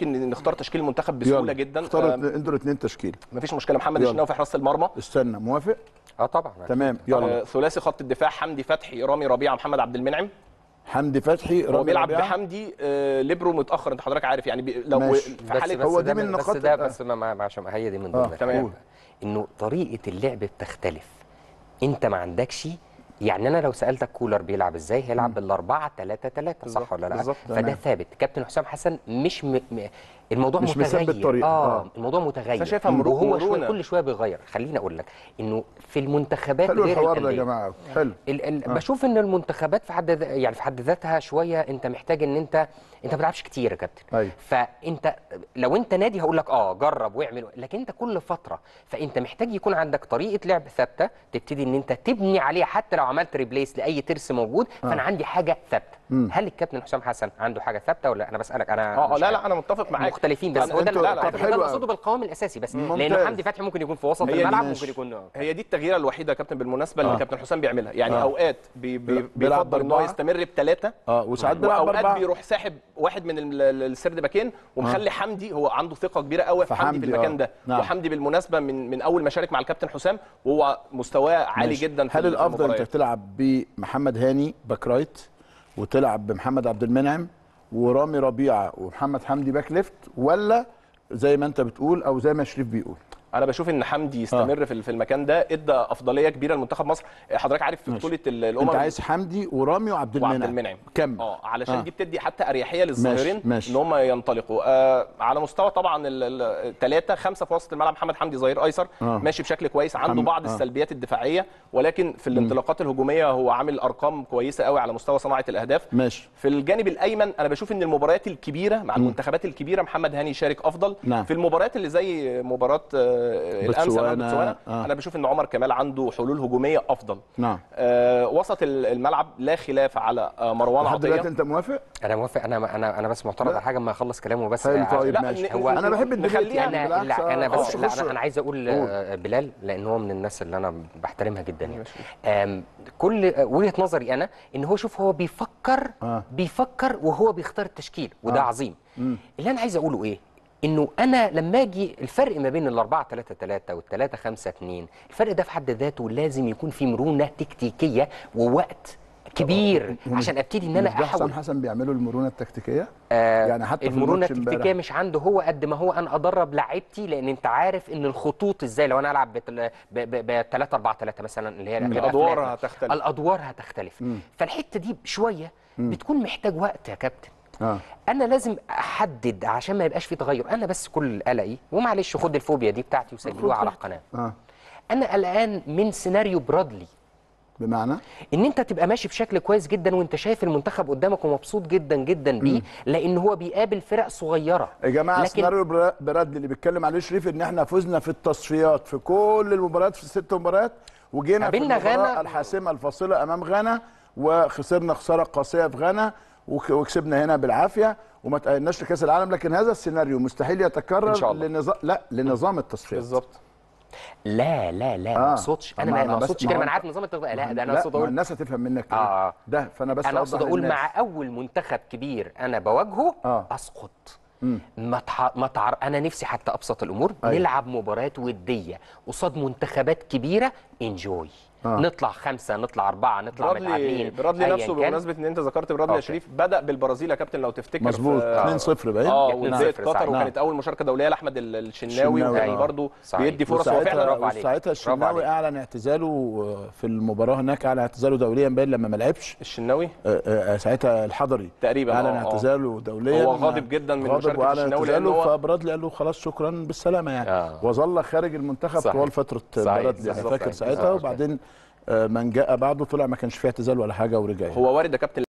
ممكن نختار تشكيل المنتخب بسهوله يلا، جدا اختاروا آه، انتوا الاثنين تشكيل مفيش مشكله محمد يلا. الشناوي في حراسه المرمى استنى موافق اه طبعا تمام آه، يلا ثلاثي خط الدفاع حمدي فتحي رامي ربيعه محمد عبد المنعم حمدي فتحي هو رامي بيلعب ربيعة. بحمدي آه، ليبرو متاخر انت حضرتك عارف يعني بي لو ماشي. في بس حاله بس هو ده دي من بس نقاط ده ال- بس ما ما- عشان هي دي من آه، ضمن تمام. الحاجات. انه طريقه اللعب بتختلف انت ما عندكش يعني انا لو سالتك كولر بيلعب ازاي هيلعب بالاربعه 3 3 صح ولا لا بالظبط. فده تمام. ثابت كابتن حسام حسن مش م... م... الموضوع مش متغير مثبت طريقة. اه آه. الموضوع متغير بس شايفها مرو- وهو شويه مرونة. كل شويه بيغير خليني اقول لك انه في المنتخبات حلو غير الحوار ده يا الأندية. جماعه حلو ال ال آه. بشوف ان المنتخبات في حد ذ- يعني في حد ذاتها شويه انت محتاج ان انت انت ما بتلعبش كتير يا كابتن أيوة. فانت لو انت نادي هقول لك اه جرب واعمل لكن انت كل فتره فانت محتاج يكون عندك طريقه لعب ثابته تبتدي ان انت تبني عليها حتى لو عملت ريبليس لاي ترس موجود فانا عندي حاجه ثابته هل الكابتن حسام حسن عنده حاجه ثابته ولا انا بسالك انا اه آه، مش لا عارف. لا انا متفق معاك مختلفين بس طب هو ده انتوا- لا لا، لا لا، طب ده حلو اللي أوي. اقصده بالقوام الاساسي بس ممتاز. لانه حمدي فتحي ممكن يكون في وسط هي دي الملعب ماشي. ممكن يكون هي دي التغييره الوحيده يا كابتن بالمناسبه اللي آه. كابتن حسام بيعملها يعني آه. اوقات بي بي بيلعب بيفضل ان هو بأربعة. يستمر بثلاثه اه وساعات بيلعب واوقات باربعه بيروح ساحب واحد من ال- ال- السرد باكين ومخلي حمدي هو عنده ثقه كبيره قوي في حمدي في فحمدي، المكان آه. ده نعم. وحمدي بالمناسبه من من اول ما شارك مع الكابتن حسام وهو مستواه عالي ماشي. جدا في هل ال- في الافضل انت المباريات. تلعب بمحمد هاني باك رايت وتلعب بمحمد عبد المنعم ورامي ربيعه ومحمد حمدي باك ليفت ولا زي ما انت بتقول او زي ما شريف بيقول انا بشوف ان حمدي يستمر في في المكان ده ادى افضليه كبيره لمنتخب مصر حضرتك عارف في ماشي. بطوله ال- الامم انت عايز حمدي ورامي وعبد المنعم وعبد المنعم كمل اه علشان آه. دي بتدي حتى اريحيه للظاهرين ماشي. ان هم ينطلقوا آه على مستوى طبعا الثلاثه خمسه في وسط الملعب محمد حمدي ظهير ايسر آه. ماشي بشكل كويس عنده حم- بعض آه. السلبيات الدفاعيه ولكن في الانطلاقات الهجوميه هو عامل ارقام كويسه قوي على مستوى صناعه الاهداف ماشي في الجانب الايمن انا بشوف ان المباريات الكبيره مع المنتخبات الكبيره محمد هاني يشارك افضل نعم. في المباريات اللي زي مباراه آه، الامس امام بوتسوانا، بوتسوانا آه. انا بشوف ان عمر كمال عنده حلول هجوميه افضل نعم آه وسط ال- الملعب لا خلاف على آه مروان لحد دلوقتي عطيه انت موافق انا موافق انا انا انا بس معترض لا. على حاجه اما اخلص كلامه بس حلو آه، طيب لا، ماشي ن- هو انا بحب الديبيت نخليها- يعني انا بالعكس لا انا آه، بس خش- لا خش. انا, أنا عايز اقول قول. آه، بلال لان هو من الناس اللي انا بحترمها جدا يعني آم، كل آه، وجهه نظري انا ان هو شوف هو بيفكر آه. بيفكر وهو بيختار التشكيل وده آه. عظيم اللي انا عايز اقوله ايه انه انا لما اجي الفرق ما بين الأربعة 3 3 والثلاثة 5 2 الفرق ده في حد ذاته لازم يكون فيه مرونه تكتيكيه ووقت كبير عشان ابتدي ان انا مش ده احول حسام حسن بيعملوا المرونه التكتيكيه آه، يعني حتى في المرونه الماتش التكتيكيه امبارح مش عنده هو قد ما هو انا ادرب لعيبتي لان انت عارف ان الخطوط ازاي لو انا العب ب 3 4 3 مثلا اللي هي هتبقى الأدوار فلات. هتختلف. الادوار هتختلف فالحته دي شويه بتكون محتاج وقت يا كابتن اه انا لازم احدد عشان ما يبقاش في تغير انا بس كل قلقي ومعلش خد الفوبيا دي بتاعتي وسجلوها على القناه اه انا قلقان من سيناريو برادلي بمعنى ان انت تبقى ماشي بشكل كويس جدا وانت شايف المنتخب قدامك ومبسوط جدا جدا بيه لان هو بيقابل فرق صغيره يا جماعه لكن سيناريو برا- برادلي اللي بيتكلم عليه شريف ان احنا فزنا في التصفيات في كل المباريات في الست مباريات وجينا في قابلنا المباراه غانا. الحاسمه الفاصله امام غانا وخسرنا خساره قاسيه في غانا وك- وكسبنا هنا بالعافيه وما تأهلناش لكاس العالم لكن هذا السيناريو مستحيل يتكرر إن شاء الله. لنظام لا لنظام التصفيات بالظبط لا لا لا آه. ما اقصدش انا ما ما أنا ما بس- اقصدش ما كده هو ما انا أنت- عارف نظام التغذيه لا ده انا لا اقصد ما اقول الناس هتفهم منك إيه. آه. ده فانا بس انا اقصد أوضح اقول للناس. مع اول منتخب كبير انا بواجهه آه. اسقط ما تح... ما تعر... انا نفسي حتى ابسط الامور أيوة. نلعب مباريات وديه قصاد منتخبات كبيره انجوي آه. نطلع خمسه نطلع اربعه نطلع برادلي متعادلين برادلي أياً نفسه كان. بمناسبه ان انت ذكرت برادلي يا أوكي. شريف بدا بالبرازيل يا كابتن لو تفتكر مظبوط في- 2-0 باين اه نعم. وبدايه 2-0 قطر صحيح. وكانت اول مشاركه دوليه لاحمد ال- الشناوي الشناوي، وكان آه. برضه صحيح. بيدي فرص هو فعلا برافو عليك. ساعتها برافو الشناوي عليك. اعلن اعتزاله في المباراه هناك اعلن اعتزاله دوليا باين لما ما لعبش الشناوي آه، آه، ساعتها الحضري تقريبا، اعلن آه، آه. اعتزاله دوليا هو غاضب جدا من غاضب مشاركة واعلن الشناوي لأن اعتزاله هو- فبرادلي قال له خلاص شكرا بالسلامه يعني آه. وظل خارج المنتخب صحيح. طوال فتره صحيح. برادلي انا بالظبط. فاكر صحيح. ساعتها صحيح. وبعدين آه، من جاء بعده طلع ما كانش فيه اعتزال ولا حاجه ورجع يعني. هو وارد يا كابتن